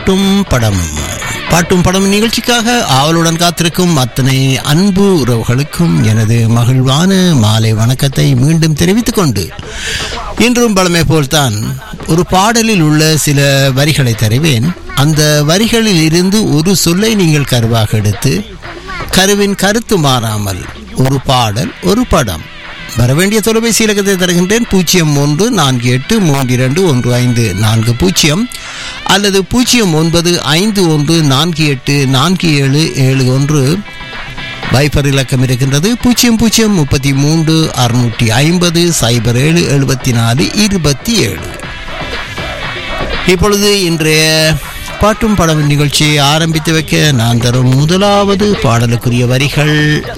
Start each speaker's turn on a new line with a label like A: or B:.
A: பாட்டும் படமும் பாட்டும் படம் நிகழ்ச்சிக்காக ஆவலுடன் காத்திருக்கும் அத்தனை அன்பு உறவுகளுக்கும் எனது மகிழ்வான மாலை வணக்கத்தை மீண்டும் தெரிவித்துக் கொண்டு இன்றும் பழமை போல்தான் ஒரு பாடலில் உள்ள சில வரிகளை தருவேன் அந்த வரிகளில் இருந்து ஒரு சொல்லை நீங்கள் கருவாக எடுத்து கருவின் கருத்து மாறாமல் ஒரு பாடல் ஒரு படம் வரவேண்டிய தொலைபேசி இலக்கத்தை தருகின்றேன் பூஜ்ஜியம் ஒன்று நான்கு எட்டு மூன்று இரண்டு ஒன்று ஐந்து நான்கு பூஜ்ஜியம் அல்லது பூஜ்ஜியம் ஒன்பது ஐந்து ஒன்று நான்கு எட்டு நான்கு ஏழு ஏழு ஒன்று வைபர் இலக்கம் இருக்கின்றது பூஜ்ஜியம் பூஜ்ஜியம் முப்பத்தி மூன்று அறுநூற்றி ஐம்பது சைபர் ஏழு எழுபத்தி நாலு இருபத்தி ஏழு இப்பொழுது இன்றைய பாட்டும் படம் நிகழ்ச்சியை ஆரம்பித்து வைக்க நான் தரும் முதலாவது பாடலுக்குரிய வரிகள்